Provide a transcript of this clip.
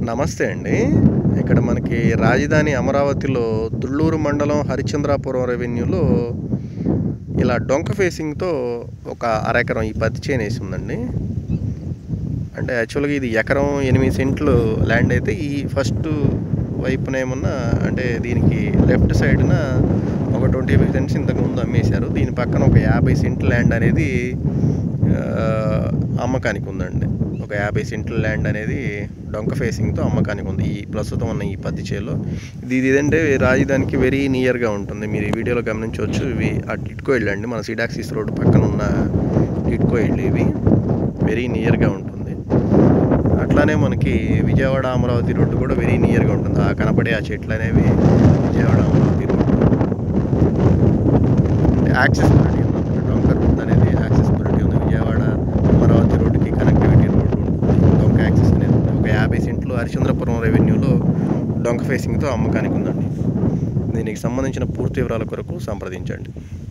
నమస్తే అండి ఇక్కడ మనకి రాజధాని అమరావతిలో దుళ్ళూరు మండలం హరిశ్చంద్రాపురం రెవెన్యూలో ఇలా డొంక ఫేసింగ్తో ఒక అరెకరం ఈ పత్తి చేను వేసి ఉందండి అంటే యాక్చువల్గా ఇది ఎకరం ఎనిమిది సెంట్లు ల్యాండ్ అయితే ఈ ఫస్ట్ వైపున ఏమన్నా అంటే దీనికి లెఫ్ట్ సైడ్న ఒక ట్వంటీ ఫైవ్ సెంట్స్ ఇంతకు ముందు అమ్మేశారు దీని పక్కన ఒక యాభై సెంట్ల ల్యాండ్ అనేది ఆ, అమ్మకానికి ఉందండి ఒక యాభై సెంట్ల ల్యాండ్ అనేది డొంక ఫేసింగ్తో అమ్మకానికి ఉంది ఈ ప్రస్తుతం ఉన్న ఈ పత్తి చేలో ఇది ఇది ఏంటంటే రాజధానికి వెరీ నియర్గా ఉంటుంది మీరు ఈ వీడియోలో గమనించవచ్చు ఇవి ఆ టిట్కో ఇల్లు అండి మన సిడాక్సిస్ రోడ్ పక్కన ఉన్న టిట్కో ఇల్లు ఇవి వెరీ నియర్గా ఉంటుంది అట్లానే మనకి విజయవాడ అమరావతి రోడ్డు కూడా వెరీ నియర్గా ఉంటుంది ఆ కనపడే ఆ చెట్లు అనేవి విజయవాడ అమరావతి రోడ్డు యాక్సెసిబిలిటీ ఉంది డొంకర్ రోడ్ అనేది యాక్సెసిబిలిటీ ఉంది విజయవాడ అమరావతి రోడ్డుకి కనెక్టివిటీ రోడ్డు ఉంటుంది డొంక యాక్సెస్ అనేది ఉంది ఒక యాభై సెంట్లు హరిచంద్రపురం రెవెన్యూలో డొంక ఫేసింగ్తో అమ్మకానికి ఉందండి దీనికి సంబంధించిన పూర్తి వివరాల కొరకు సంప్రదించండి